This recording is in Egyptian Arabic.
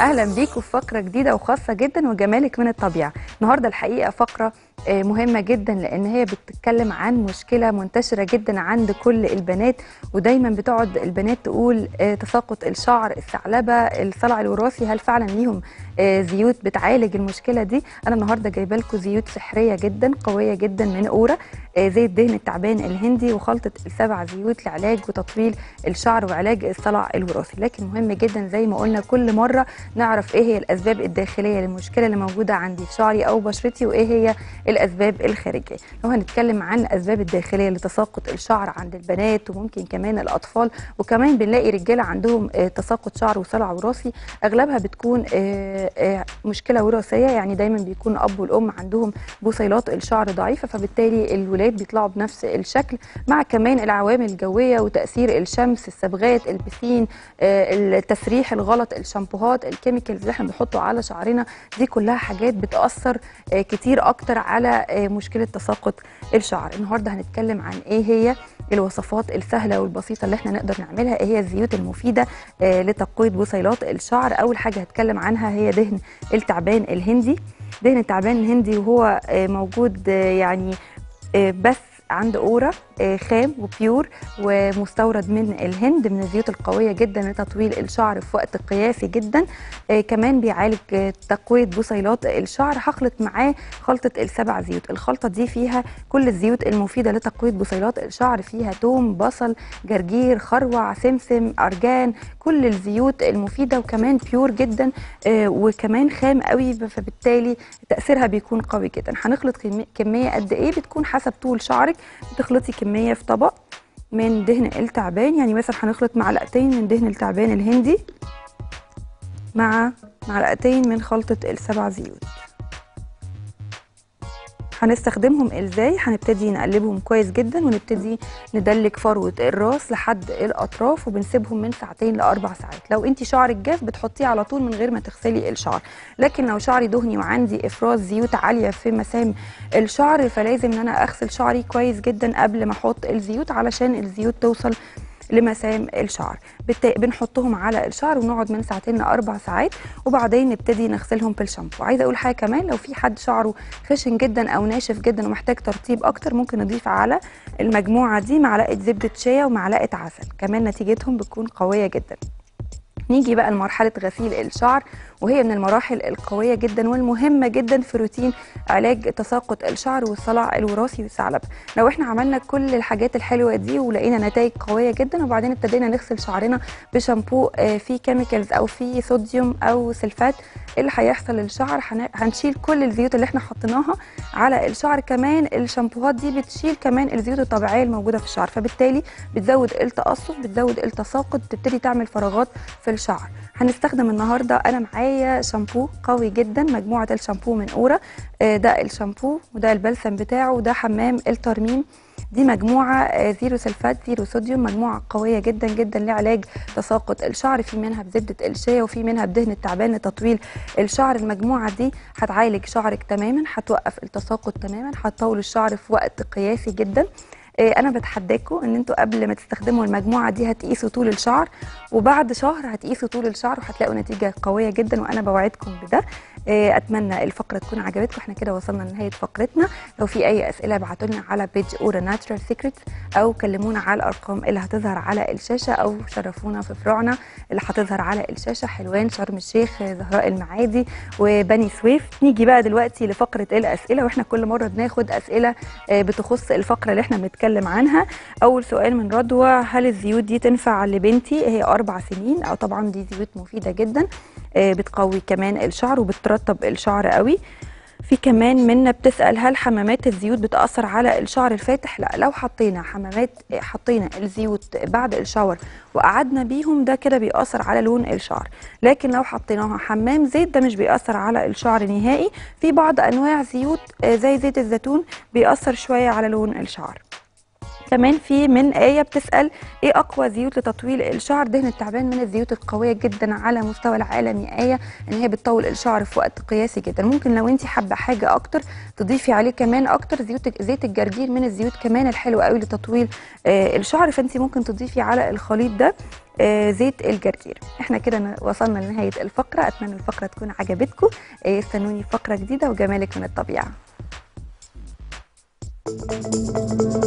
اهلا بيكم في فقره جديده وخاصه جدا وجمالك من الطبيعه النهارده الحقيقه فقره آه، مهمه جدا لان هي بتتكلم عن مشكله منتشره جدا عند كل البنات ودايما بتقعد البنات تقول آه، تساقط الشعر الثعلبه الصلع الوراثي هل فعلا ليهم آه، زيوت بتعالج المشكله دي انا النهارده جايبه لكم زيوت سحريه جدا قويه جدا من اورا آه، زيت دهن التعبان الهندي وخلطه السبع زيوت لعلاج وتطويل الشعر وعلاج الصلع الوراثي لكن مهم جدا زي ما قلنا كل مره نعرف ايه هي الاسباب الداخليه للمشكله اللي موجوده عندي في شعري او بشرتي وايه هي الاسباب الخارجيه لو هنتكلم عن الاسباب الداخليه لتساقط الشعر عند البنات وممكن كمان الاطفال وكمان بنلاقي رجاله عندهم آه، تساقط شعر وصلع وراثي اغلبها بتكون آه، آه، مشكله وراثيه يعني دايما بيكون الاب والام عندهم بصيلات الشعر ضعيفه فبالتالي الولاد بيطلعوا بنفس الشكل مع كمان العوامل الجويه وتاثير الشمس الصبغات البسين آه، التسريح الغلط الشامبوهات الكيميكالز اللي احنا بنحطه على شعرنا دي كلها حاجات بتاثر آه، كتير اكتر على آه، مشكله تساقط الشعر النهارده هنتكلم عن ايه هي الوصفات السهله والبسيطه اللي احنا نقدر نعملها ايه هي الزيوت المفيده آه، لتقويه بصيلات الشعر اول حاجه هتكلم عنها هي دهن التعبان الهندي دهن التعبان الهندي وهو آه، موجود آه، يعني آه، بس عند اورا آه، خام وبيور ومستورد من الهند من الزيوت القويه جدا لتطويل الشعر في وقت قياسي جدا آه، كمان بيعالج آه، تقويه بصيلات الشعر هخلط معاه خلطه السبع زيوت الخلطه دي فيها كل الزيوت المفيده لتقويه بصيلات الشعر فيها توم بصل جرجير خروع سمسم ارجان كل الزيوت المفيده وكمان بيور جدا آه، وكمان خام قوي فبالتالي تاثيرها بيكون قوي جدا هنخلط كمي- كميه قد ايه بتكون حسب طول شعرك بتخلطي كميه في طبق من دهن التعبان يعني مثلا هنخلط معلقتين من دهن التعبان الهندي مع معلقتين من خلطه السبع زيوت هنستخدمهم ازاي هنبتدي نقلبهم كويس جدا ونبتدي ندلك فروه الراس لحد الاطراف وبنسيبهم من ساعتين لاربع ساعات لو انت شعرك جاف بتحطيه على طول من غير ما تغسلي الشعر لكن لو شعري دهني وعندي افراز زيوت عاليه في مسام الشعر فلازم ان انا اغسل شعري كويس جدا قبل ما احط الزيوت علشان الزيوت توصل لمسام الشعر بالتا- بنحطهم على الشعر ونقعد من ساعتين لاربع ساعات وبعدين نبتدي نغسلهم بالشامبو عايزه اقول حاجه كمان لو في حد شعره خشن جدا او ناشف جدا ومحتاج ترطيب اكتر ممكن نضيف على المجموعه دي معلقه زبده شيا ومعلقه عسل كمان نتيجتهم بتكون قويه جدا نيجي بقى لمرحلة غسيل الشعر وهي من المراحل القوية جدا والمهمة جدا في روتين علاج تساقط الشعر والصلع الوراثي والثعلب لو احنا عملنا كل الحاجات الحلوة دي ولقينا نتائج قوية جدا وبعدين ابتدينا نغسل شعرنا بشامبو آه، فيه كيميكالز او فيه صوديوم او سلفات ايه اللي هيحصل للشعر هن- هنشيل كل الزيوت اللي احنا حطيناها على الشعر كمان الشامبوهات دي بتشيل كمان الزيوت الطبيعية الموجودة في الشعر فبالتالي بتزود التقصف بتزود التساقط تبتدي تعمل فراغات في الشعر هنستخدم النهارده انا معايا شامبو قوي جدا مجموعه الشامبو من اورا آه، ده الشامبو وده البلسم بتاعه وده حمام الترميم دي مجموعة آه، زيرو سلفات زيرو صوديوم مجموعة قوية جدا جدا لعلاج تساقط الشعر في منها بزبدة الشيا وفي منها بدهن التعبان لتطويل الشعر المجموعة دي هتعالج شعرك تماما هتوقف التساقط تماما هتطول الشعر في وقت قياسي جدا آه، انا بتحداكم ان انتوا قبل ما تستخدموا المجموعه دي هتقيسوا طول الشعر وبعد شهر هتقيسوا طول الشعر وهتلاقوا نتيجه قويه جدا وانا بوعدكم بده آه، اتمنى الفقره تكون عجبتكم احنا كده وصلنا لنهايه فقرتنا لو في اي اسئله ابعتوا لنا على بيج اورا ناتشرال سيكريتس او كلمونا على الارقام اللي هتظهر على الشاشه او شرفونا في فروعنا اللي هتظهر على الشاشه حلوان شرم الشيخ آه، زهراء المعادي وبني سويف نيجي بقى دلوقتي لفقره الاسئله واحنا كل مره بناخد اسئله آه، بتخص الفقره اللي احنا بنتكلم عنها اول سؤال من رضوى هل الزيوت دي تنفع لبنتي هي اربع سنين او طبعا دي زيوت مفيده جدا آه، بتقوي كمان الشعر وبترطب الشعر قوي في كمان منا بتسأل هل حمامات الزيوت بتأثر على الشعر الفاتح؟ لا لو حطينا حمامات حطينا الزيوت بعد الشاور وقعدنا بيهم ده كده بيأثر على لون الشعر لكن لو حطيناها حمام زيت ده مش بيأثر على الشعر نهائي في بعض أنواع زيوت آه، زي زيت الزيتون بيأثر شوية على لون الشعر كمان في من آية بتسأل إيه أقوى زيوت لتطويل الشعر دهن التعبان من الزيوت القوية جدا على مستوى العالم يا آية إن هي بتطول الشعر في وقت قياسي جدا ممكن لو أنت حابة حاجة أكتر تضيفي عليه كمان أكتر زيوت زيت الجرجير من الزيوت كمان الحلوة قوي لتطويل آه الشعر فأنت ممكن تضيفي على الخليط ده آه، زيت الجرجير احنا كده ن- وصلنا لنهايه الفقره اتمنى الفقره تكون عجبتكم آه، استنوني في فقره جديده وجمالك من الطبيعه